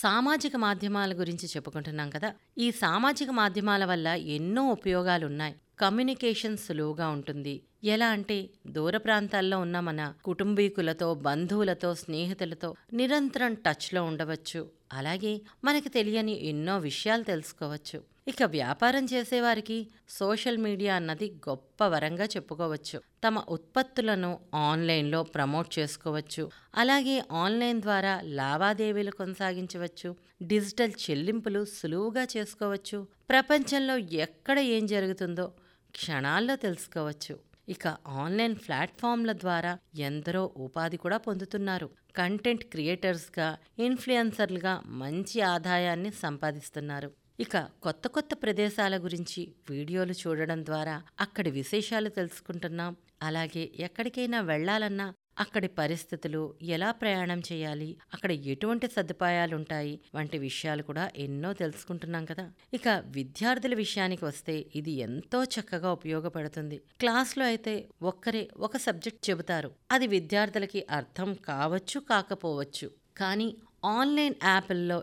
సామాజిక మాధ్యమాల గురించి చెప్పుకుంటున్నాం కదా ఈ సామాజిక మాధ్యమాల వల్ల ఎన్నో ఉపయోగాలున్నాయి కమ్యూనికేషన్ సులువుగా ఉంటుంది ఎలా అంటే దూర ప్రాంతాల్లో ఉన్న మన కుటుంబీకులతో బంధువులతో స్నేహితులతో నిరంతరం టచ్లో ఉండవచ్చు అలాగే మనకి తెలియని ఎన్నో విషయాలు తెలుసుకోవచ్చు ఇక వ్యాపారం చేసేవారికి సోషల్ మీడియా అన్నది గొప్ప వరంగా చెప్పుకోవచ్చు తమ ఉత్పత్తులను ఆన్లైన్లో ప్రమోట్ చేసుకోవచ్చు అలాగే ఆన్లైన్ ద్వారా లావాదేవీలు కొనసాగించవచ్చు డిజిటల్ చెల్లింపులు సులువుగా చేసుకోవచ్చు ప్రపంచంలో ఎక్కడ ఏం జరుగుతుందో క్షణాల్లో తెలుసుకోవచ్చు ఇక ఆన్లైన్ ప్లాట్ఫామ్ల ద్వారా ఎందరో ఉపాధి కూడా పొందుతున్నారు కంటెంట్ క్రియేటర్స్గా ఇన్ఫ్లుయెన్సర్లుగా మంచి ఆదాయాన్ని సంపాదిస్తున్నారు ఇక కొత్త కొత్త ప్రదేశాల గురించి వీడియోలు చూడడం ద్వారా అక్కడి విశేషాలు తెలుసుకుంటున్నాం అలాగే ఎక్కడికైనా వెళ్ళాలన్నా అక్కడి పరిస్థితులు ఎలా ప్రయాణం చేయాలి అక్కడ ఎటువంటి సదుపాయాలుంటాయి వంటి విషయాలు కూడా ఎన్నో తెలుసుకుంటున్నాం కదా ఇక విద్యార్థుల విషయానికి వస్తే ఇది ఎంతో చక్కగా ఉపయోగపడుతుంది క్లాస్లో అయితే ఒక్కరే ఒక సబ్జెక్ట్ చెబుతారు అది విద్యార్థులకి అర్థం కావచ్చు కాకపోవచ్చు కానీ ఆన్లైన్ యాప్ల్లో